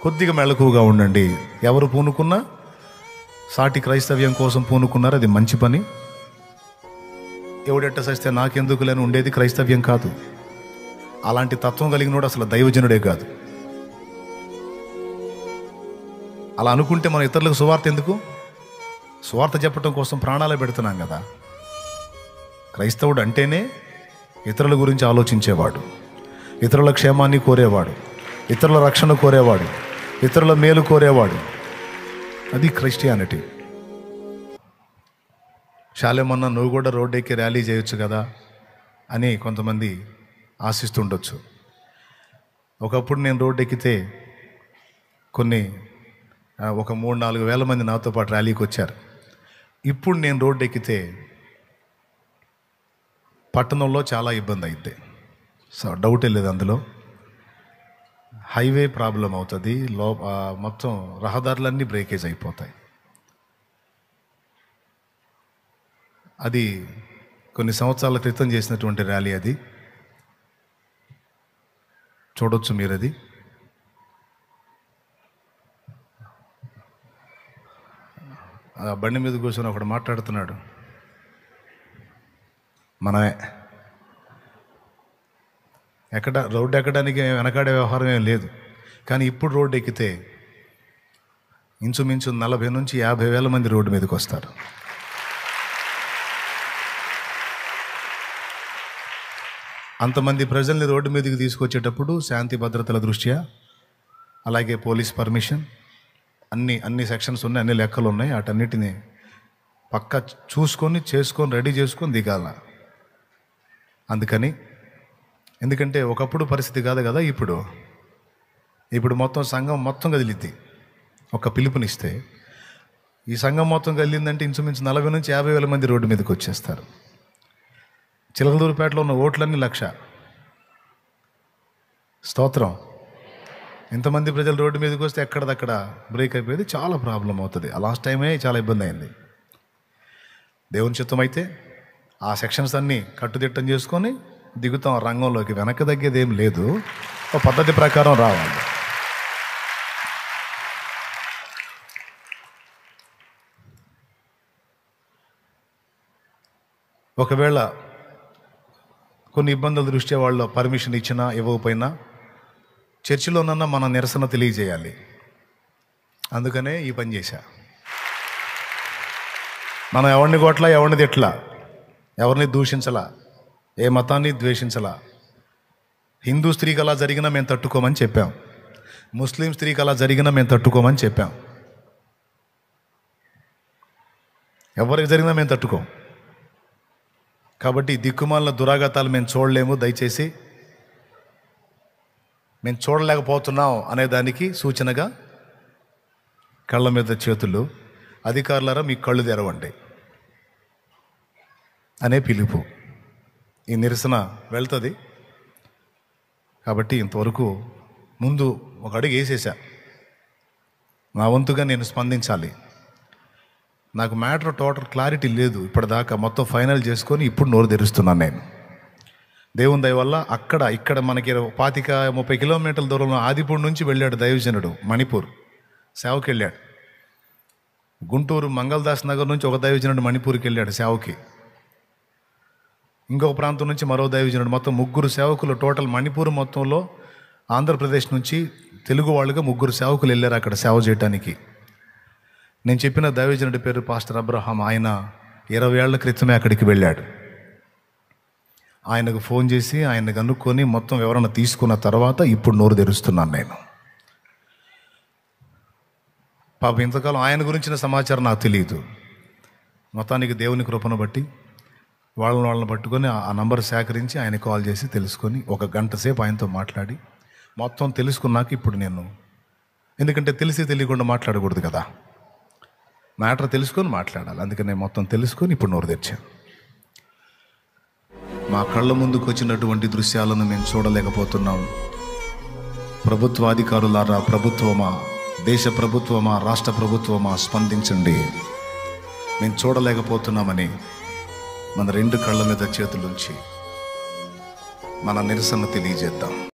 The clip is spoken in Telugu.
కొద్దిగా మెళకువగా ఉండండి ఎవరు పూనుకున్నా సాటి క్రైస్తవ్యం కోసం పూనుకున్నారు అది మంచి పని ఎవడెట్ట సస్తే నాకెందుకు లేని ఉండేది క్రైస్తవ్యం కాదు అలాంటి తత్వం కలిగినోడు అసలు దైవజనుడే కాదు అలా అనుకుంటే మనం ఇతరులకు సువార్త ఎందుకు సువార్త చెప్పటం కోసం ప్రాణాలే పెడుతున్నాం కదా క్రైస్తవుడు అంటేనే ఇతరుల గురించి ఆలోచించేవాడు ఇతరుల క్షేమాన్ని కోరేవాడు ఇతరుల రక్షణ కోరేవాడు ఇతరుల మేలు కోరేవాడు అది క్రిస్టియానిటీ శాలేమన్నా నువ్వు కూడా రోడ్డు ఎక్కి ర్యాలీ చేయొచ్చు కదా అని కొంతమంది ఆశిస్తుండొచ్చు ఒకప్పుడు నేను రోడ్డు ఎక్కితే కొన్ని ఆ, ఒక మూడు నాలుగు వేల మంది నాతో పాటు ర్యాలీకి వచ్చారు ఇప్పుడు నేను రోడ్డు ఎక్కితే పట్టణంలో చాలా ఇబ్బంది అయింది సో డౌటే లేదు అందులో హైవే ప్రాబ్లం అవుతుంది లో ఆ, మొత్తం రహదారులన్నీ బ్రేకేజ్ అయిపోతాయి అది కొన్ని సంవత్సరాల క్రితం చేసినటువంటి ర్యాలీ అది చూడొచ్చు మీరు అది ఆ బండి మీద కూర్చొని ఒకడు మాట్లాడుతున్నాడు మనమే ఎక్కడ రోడ్డు ఎక్కడానికి వెనకాడే వ్యవహారం ఏం లేదు కానీ ఇప్పుడు రోడ్డు ఎక్కితే ఇంచుమించు నలభై నుంచి యాభై వేల మంది రోడ్డు మీదకి వస్తారు అంతమంది ప్రజల్ని రోడ్డు మీదకి తీసుకొచ్చేటప్పుడు శాంతి భద్రతల దృష్ట్యా అలాగే పోలీస్ పర్మిషన్ అన్ని అన్ని సెక్షన్స్ ఉన్నాయి అన్ని లెక్కలు ఉన్నాయి వాటన్నిటిని పక్క చూసుకొని చేసుకొని రెడీ చేసుకొని దిగాల అందుకని ఎందుకంటే ఒకప్పుడు పరిస్థితి కాదు కదా ఇప్పుడు ఇప్పుడు మొత్తం సంఘం మొత్తం కదిలిద్ది ఒక పిలుపునిస్తే ఈ సంఘం మొత్తం కదిలిందంటే ఇంచుమించు నలభై నుంచి యాభై వేల మంది రోడ్డు మీదకి వచ్చేస్తారు చిలకలూరుపేటలో ఉన్న ఓట్లన్నీ లక్ష స్తోత్రం ఇంతమంది ప్రజలు రోడ్డు మీదకి వస్తే ఎక్కడదక్కడ బ్రేక్ అయిపోయేది చాలా ప్రాబ్లం అవుతుంది ఆ లాస్ట్ టైమే చాలా ఇబ్బంది అయింది దేవుని చిత్తం అయితే ఆ సెక్షన్స్ అన్నీ కట్టుదిట్టం చేసుకొని దిగుతాం రంగంలోకి వెనక్కి తగ్గేది ఏం లేదు ఒక పద్ధతి ప్రకారం రావాలి ఒకవేళ కొన్ని ఇబ్బందుల దృష్ట్యా వాళ్ళు పర్మిషన్ ఇచ్చినా ఇవ్వకపోయినా చర్చిలోనన్నా మన నిరసన తెలియజేయాలి అందుకనే ఈ పని చేశా మనం ఎవరిని కొట్లా ఎవరిని తిట్లా ఎవరిని దూషించలా ఏ మతాన్ని ద్వేషించలా హిందూ స్త్రీకి అలా జరిగినా మేము తట్టుకోమని చెప్పాం ముస్లిం స్త్రీకి అలా జరిగినా మేము తట్టుకోమని చెప్పాం ఎవరికి జరిగినా మేము తట్టుకోం కాబట్టి ఈ దిక్కుమాలిన దురాగతాలు మేము చూడలేము దయచేసి మేము చూడలేకపోతున్నాం అనే దానికి సూచనగా కళ్ళ మీద చేతులు అధికారులారా మీ కళ్ళు తెరవండి అనే పిలుపు ఈ నిరసన వెళ్తుంది కాబట్టి ఇంతవరకు ముందు ఒక అడుగు వేసేసా నా వంతుగా నేను స్పందించాలి నాకు మ్యాటర్ టోటల్ క్లారిటీ లేదు ఇప్పటిదాకా మొత్తం ఫైనల్ చేసుకొని ఇప్పుడు నోరు తెరుస్తున్నాను నేను దేవుని దయ వల్ల అక్కడ ఇక్కడ మనకి పాతిక ముప్పై కిలోమీటర్ల దూరంలో ఆదిపూడి నుంచి వెళ్ళాడు దైవజనుడు మణిపూర్ సేవకి వెళ్ళాడు గుంటూరు మంగళదాస్ నగర్ నుంచి ఒక దైవజనుడు మణిపూర్కి వెళ్ళాడు సేవకి ఇంకొక ప్రాంతం నుంచి మరో దైవజనుడు మొత్తం ముగ్గురు సేవకులు టోటల్ మణిపూర్ మొత్తంలో ఆంధ్రప్రదేశ్ నుంచి తెలుగు వాళ్ళుగా ముగ్గురు సేవకులు వెళ్ళారు అక్కడ సేవ చేయడానికి నేను చెప్పిన దైవజనుడి పేరు పాస్టర్ అబ్రహాం ఆయన ఇరవై ఏళ్ల క్రితమే అక్కడికి వెళ్ళాడు ఆయనకు ఫోన్ చేసి ఆయన కనుక్కొని మొత్తం వివరణ తీసుకున్న తర్వాత ఇప్పుడు నోరు తెరుస్తున్నాను నేను పాప ఇంతకాలం ఆయన గురించిన సమాచారం నాకు తెలియదు మొత్తానికి దేవుని కృపను బట్టి వాళ్ళని వాళ్ళని పట్టుకొని ఆ నంబర్ సేకరించి ఆయన కాల్ చేసి తెలుసుకొని ఒక గంట సేపు ఆయనతో మాట్లాడి మొత్తం తెలుసుకున్నాక ఇప్పుడు నేను ఎందుకంటే తెలిసి తెలియకుండా మాట్లాడకూడదు కదా మ్యాటర్ తెలుసుకొని మాట్లాడాలి అందుకని నేను మొత్తం తెలుసుకొని ఇప్పుడు నోరు తెచ్చాను మా కళ్ళ ముందుకు వచ్చినటువంటి దృశ్యాలను మేము చూడలేకపోతున్నాం ప్రభుత్వాధికారులారా ప్రభుత్వమా దేశ ప్రభుత్వమా రాష్ట్ర ప్రభుత్వమా స్పందించండి మేము చూడలేకపోతున్నామని మన రెండు కళ్ళ మీద చేతులుంచి మన నిరసన తెలియజేద్దాం